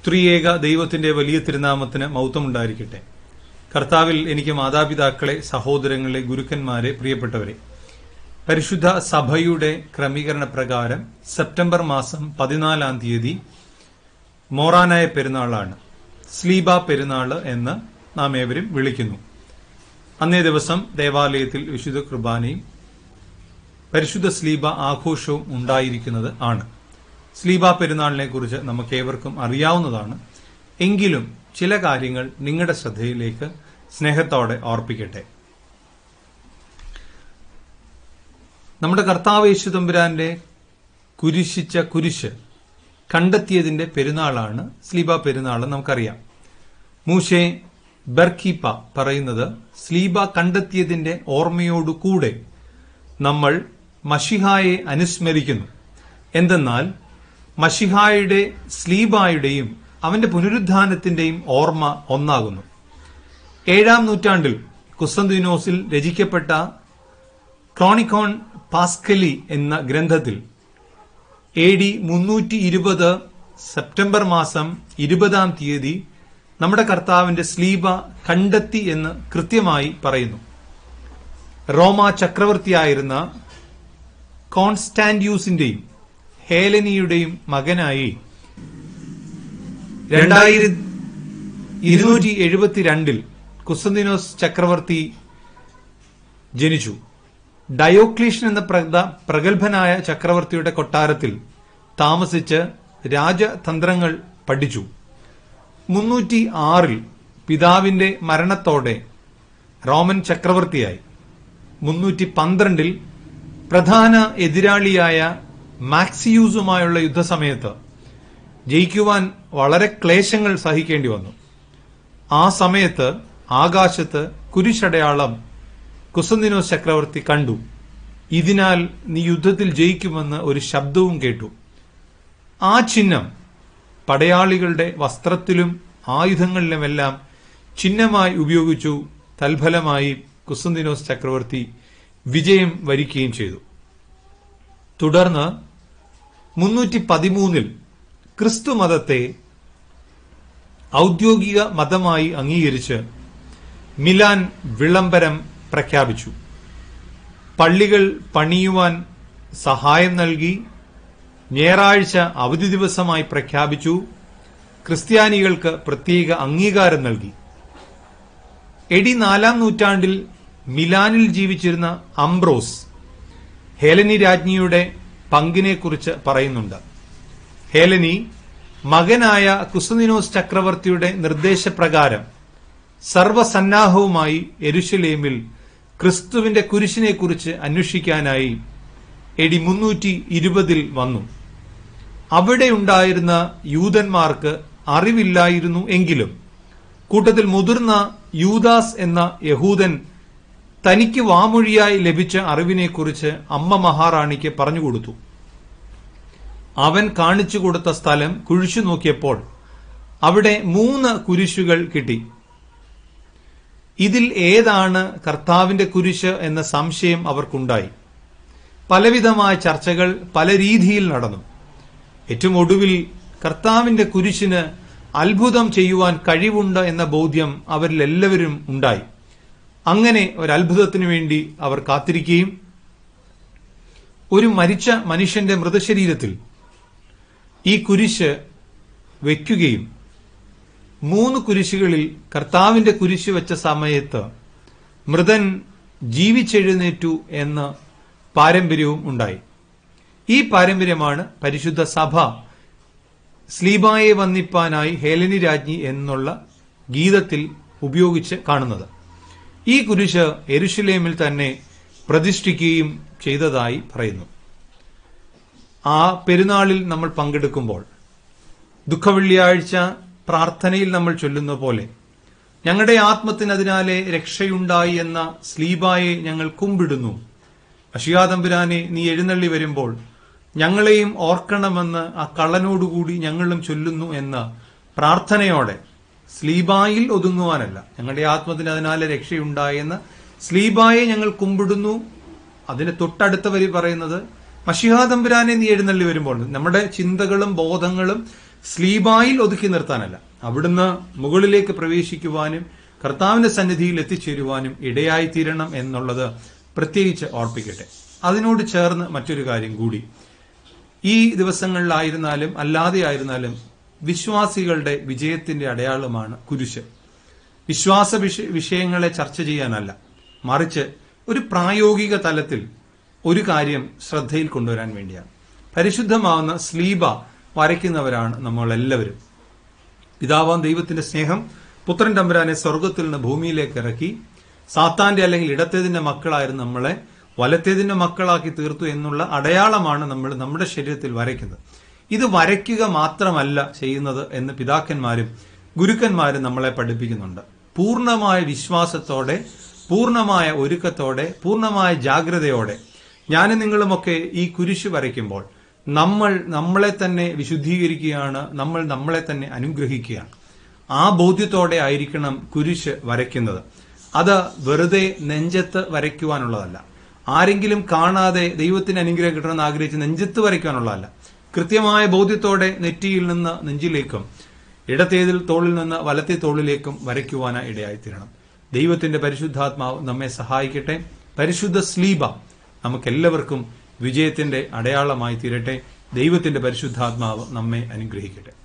ത്രിയേക ദൈവത്തിന്റെ വലിയ തിരുനാമത്തിന് മൗത്തമുണ്ടായിരിക്കട്ടെ കർത്താവിൽ എനിക്ക് മാതാപിതാക്കളെ സഹോദരങ്ങളെ ഗുരുക്കന്മാരെ പ്രിയപ്പെട്ടവരെ പരിശുദ്ധ സഭയുടെ ക്രമീകരണ പ്രകാരം സെപ്റ്റംബർ മാസം പതിനാലാം തീയതി മോറാനായ പെരുന്നാളാണ് സ്ലീബ പെരുന്നാള് എന്ന് നാം ഏവരും വിളിക്കുന്നു അന്നേ ദിവസം ദേവാലയത്തിൽ വിശുദ്ധ കുർബാനയും പരിശുദ്ധ സ്ലീബ ആഘോഷവും ഉണ്ടായിരിക്കുന്നത് ആണ് സ്ലീബ പെരുന്നാളിനെ കുറിച്ച് നമുക്ക് ഏവർക്കും അറിയാവുന്നതാണ് എങ്കിലും ചില കാര്യങ്ങൾ നിങ്ങളുടെ ശ്രദ്ധയിലേക്ക് സ്നേഹത്തോടെ ഓർപ്പിക്കട്ടെ നമ്മുടെ കർത്താവ് യേശു തമ്പുരാന്റെ കുരിശിച്ച കുരിശ് കണ്ടെത്തിയതിന്റെ പെരുന്നാളാണ് സ്ലീബ പെരുന്നാൾ നമുക്കറിയാം മൂഷെ ബർഖീപ്പ പറയുന്നത് സ്ലീബ കണ്ടെത്തിയതിന്റെ ഓർമ്മയോടുകൂടെ നമ്മൾ മഷിഹായെ അനുസ്മരിക്കുന്നു എന്തെന്നാൽ മഷിഹായുടെ സ്ലീബായുടെയും അവന്റെ പുനരുദ്ധാനത്തിന്റെയും ഓർമ്മ ഒന്നാകുന്നു ഏഴാം നൂറ്റാണ്ടിൽ കുസ്തന്തിനോസിൽ രചിക്കപ്പെട്ട ക്രോണിക്കോൺ പാസ്കലി എന്ന ഗ്രന്ഥത്തിൽ എ ഡി മുന്നൂറ്റി ഇരുപത് സെപ്റ്റംബർ മാസം ഇരുപതാം തീയതി നമ്മുടെ കർത്താവിന്റെ സ്ലീബ കണ്ടെത്തി എന്ന് കൃത്യമായി പറയുന്നു റോമ ചക്രവർത്തിയായിരുന്ന കോൺസ്റ്റാന്റ്യൂസിന്റെയും ഹേലനിയുടെയും മകനായി രണ്ടായിരത്തി ഇരുന്നൂറ്റി എഴുപത്തിരണ്ടിൽ കുസ്തന്തിനോസ് ചക്രവർത്തി ജനിച്ചു ഡയോക്ലീഷൻ എന്ന പ്രഗ- പ്രഗത്ഭനായ ചക്രവർത്തിയുടെ കൊട്ടാരത്തിൽ താമസിച്ച് രാജതന്ത്രങ്ങൾ പഠിച്ചു മുന്നൂറ്റി ആറിൽ പിതാവിന്റെ മരണത്തോടെ റോമൻ ചക്രവർത്തിയായി മുന്നൂറ്റി പന്ത്രണ്ടിൽ പ്രധാന എതിരാളിയായ മാക്സിയൂസുമായുള്ള യുദ്ധസമയത്ത് ജയിക്കുവാൻ വളരെ ക്ലേശങ്ങൾ സഹിക്കേണ്ടി വന്നു ആ സമയത്ത് ആകാശത്ത് കുരിശടയാളം കുസന്തിനോസ് ചക്രവർത്തി കണ്ടു ഇതിനാൽ നീ യുദ്ധത്തിൽ ജയിക്കുമെന്ന് ഒരു ശബ്ദവും കേട്ടു ആ ചിഹ്നം പടയാളികളുടെ വസ്ത്രത്തിലും ആയുധങ്ങളിലുമെല്ലാം ചിഹ്നമായി ഉപയോഗിച്ചു തൽഫലമായി കുസന്തിനോസ് ചക്രവർത്തി വിജയം വരിക്കുകയും ചെയ്തു തുടർന്ന് മുന്നൂറ്റി പതിമൂന്നിൽ ക്രിസ്തു മതത്തെ ഔദ്യോഗിക മതമായി അംഗീകരിച്ച് മിലാൻ വിളംബരം പ്രഖ്യാപിച്ചു പള്ളികൾ പണിയുവാൻ സഹായം നൽകി ഞായറാഴ്ച അവധി ദിവസമായി പ്രഖ്യാപിച്ചു ക്രിസ്ത്യാനികൾക്ക് പ്രത്യേക അംഗീകാരം നൽകി എഡി നാലാം നൂറ്റാണ്ടിൽ മിലാനിൽ ജീവിച്ചിരുന്ന അംബ്രോസ് ഹേലനി രാജ്ഞിയുടെ പങ്കിനെക്കുറിച്ച് പറയുന്നുണ്ട് ഹേലനി മകനായ കുസ്തുനിനോസ് ചക്രവർത്തിയുടെ നിർദ്ദേശപ്രകാരം സർവസന്നാഹവുമായി എരുശലേമിൽ ക്രിസ്തുവിന്റെ കുരിശിനെക്കുറിച്ച് അന്വേഷിക്കാനായി എടി മുന്നൂറ്റി ഇരുപതിൽ വന്നു അവിടെയുണ്ടായിരുന്ന യൂതന്മാർക്ക് അറിവില്ലായിരുന്നു എങ്കിലും കൂട്ടത്തിൽ മുതിർന്ന യൂദാസ് എന്ന യഹൂദൻ തനിക്ക് വാമൊഴിയായി ലഭിച്ച അറിവിനെക്കുറിച്ച് അമ്മ മഹാറാണിക്ക് പറഞ്ഞുകൊടുത്തു അവൻ കാണിച്ചു കൊടുത്ത സ്ഥലം കുഴിച്ചു നോക്കിയപ്പോൾ അവിടെ മൂന്ന് കുരിശുകൾ കിട്ടി ഇതിൽ ഏതാണ് കർത്താവിന്റെ കുരിശ് എന്ന സംശയം അവർക്കുണ്ടായി പലവിധമായ ചർച്ചകൾ പല രീതിയിൽ നടന്നു ഏറ്റവും ഒടുവിൽ കർത്താവിന്റെ കുരിശിന് അത്ഭുതം ചെയ്യുവാൻ കഴിവുണ്ട് എന്ന ബോധ്യം അവരിൽ എല്ലാവരും ഉണ്ടായി അങ്ങനെ ഒരു അത്ഭുതത്തിനു വേണ്ടി അവർ കാത്തിരിക്കുകയും ഒരു മരിച്ച മനുഷ്യന്റെ മൃതശരീരത്തിൽ ഈ കുരിശ് വയ്ക്കുകയും മൂന്ന് കുരിശുകളിൽ കർത്താവിന്റെ കുരിശ് വെച്ച സമയത്ത് മൃതൻ ജീവിച്ചെഴുന്നേറ്റു എന്ന പാരമ്പര്യവും ഉണ്ടായി ഈ പാരമ്പര്യമാണ് പരിശുദ്ധ സഭ സ്ലീബായെ വന്നിപ്പാനായി ഹേലനി രാജ്ഞി എന്നുള്ള ഗീതത്തിൽ ഉപയോഗിച്ച് കാണുന്നത് ഈ കുരിശ് എരുഷലേമിൽ തന്നെ പ്രതിഷ്ഠിക്കുകയും ചെയ്തതായി പറയുന്നു ആ പെരുന്നാളിൽ നമ്മൾ പങ്കെടുക്കുമ്പോൾ ദുഃഖവെള്ളിയാഴ്ച പ്രാർത്ഥനയിൽ നമ്മൾ ചൊല്ലുന്ന പോലെ ഞങ്ങളുടെ ആത്മത്തിന് അതിനാലെ രക്ഷയുണ്ടായി എന്ന സ്ലീബായെ ഞങ്ങൾ കുമ്പിടുന്നു അഷിയാതമ്പുരാനെ നീ എഴുന്നള്ളി വരുമ്പോൾ ഞങ്ങളെയും ഓർക്കണമെന്ന് ആ കള്ളനോടുകൂടി ഞങ്ങളും ചൊല്ലുന്നു എന്ന പ്രാർത്ഥനയോടെ സ്ലീബായിൽ ഒതുങ്ങുവാനല്ല ഞങ്ങളുടെ ആത്മത്തിന് അതിനാലെ രക്ഷയുണ്ടായെന്ന് സ്ലീബായെ ഞങ്ങൾ കുമ്പിടുന്നു അതിന് തൊട്ടടുത്ത വരി പറയുന്നത് മഷിഹാതമ്പുരാനെ നീ എഴുന്നള്ളി വരുമ്പോൾ നമ്മുടെ ചിന്തകളും ബോധങ്ങളും സ്ലീബായിൽ ഒതുക്കി നിർത്താനല്ല അവിടുന്ന് മുകളിലേക്ക് പ്രവേശിക്കുവാനും കർത്താവിന്റെ സന്നിധിയിൽ എത്തിച്ചേരുവാനും ഇടയായി തീരണം എന്നുള്ളത് പ്രത്യേകിച്ച് ഓർപ്പിക്കട്ടെ അതിനോട് ചേർന്ന് മറ്റൊരു കാര്യം കൂടി ഈ ദിവസങ്ങളിലായിരുന്നാലും അല്ലാതെ ആയിരുന്നാലും വിശ്വാസികളുടെ വിജയത്തിന്റെ അടയാളമാണ് കുരിശ് വിശ്വാസ വിഷ- വിഷയങ്ങളെ ചർച്ച ചെയ്യാനല്ല മറിച്ച് ഒരു പ്രായോഗിക തലത്തിൽ ഒരു കാര്യം ശ്രദ്ധയിൽ കൊണ്ടുവരാൻ വേണ്ടിയാണ് പരിശുദ്ധമാവുന്ന സ്ലീബ വരയ്ക്കുന്നവരാണ് നമ്മൾ എല്ലാവരും പിതാവാം ദൈവത്തിന്റെ സ്നേഹം പുത്രൻ തമ്പുരാനെ സ്വർഗത്തിൽ നിന്ന് ഭൂമിയിലേക്ക് ഇറക്കി സാത്താന്റെ അല്ലെങ്കിൽ ഇടത്തേതിന്റെ മക്കളായിരുന്നു നമ്മളെ വലത്തേതിന്റെ മക്കളാക്കി തീർത്തു എന്നുള്ള അടയാളമാണ് നമ്മൾ നമ്മുടെ ശരീരത്തിൽ വരയ്ക്കുന്നത് ഇത് വരയ്ക്കുക മാത്രമല്ല ചെയ്യുന്നത് എന്ന് പിതാക്കന്മാരും ഗുരുക്കന്മാരും നമ്മളെ പഠിപ്പിക്കുന്നുണ്ട് പൂർണ്ണമായ വിശ്വാസത്തോടെ പൂർണ്ണമായ ഒരുക്കത്തോടെ പൂർണ്ണമായ ജാഗ്രതയോടെ ഞാനും നിങ്ങളുമൊക്കെ ഈ കുരിശ് വരയ്ക്കുമ്പോൾ നമ്മൾ നമ്മളെ തന്നെ വിശുദ്ധീകരിക്കുകയാണ് നമ്മൾ നമ്മളെ തന്നെ അനുഗ്രഹിക്കുകയാണ് ആ ബോധ്യത്തോടെ ആയിരിക്കണം കുരിശ് വരയ്ക്കുന്നത് അത് വെറുതെ നെഞ്ചത്ത് വരയ്ക്കുവാനുള്ളതല്ല ആരെങ്കിലും കാണാതെ ദൈവത്തിന് അനുഗ്രഹം കിട്ടണമെന്ന് ആഗ്രഹിച്ച് നെഞ്ചത്ത് വരയ്ക്കാനുള്ളതല്ല കൃത്യമായ ബോധ്യത്തോടെ നെറ്റിയിൽ നിന്ന് നെഞ്ചിലേക്കും ഇടത്തേതിൽ തോളിൽ നിന്ന് വലത്തെ തോളിലേക്കും വരയ്ക്കുവാനായി ഇടയായിത്തീരണം ദൈവത്തിന്റെ പരിശുദ്ധാത്മാവ് നമ്മെ സഹായിക്കട്ടെ പരിശുദ്ധ സ്ലീബ നമുക്കെല്ലാവർക്കും വിജയത്തിന്റെ അടയാളമായി തീരട്ടെ ദൈവത്തിന്റെ പരിശുദ്ധാത്മാവ് നമ്മെ അനുഗ്രഹിക്കട്ടെ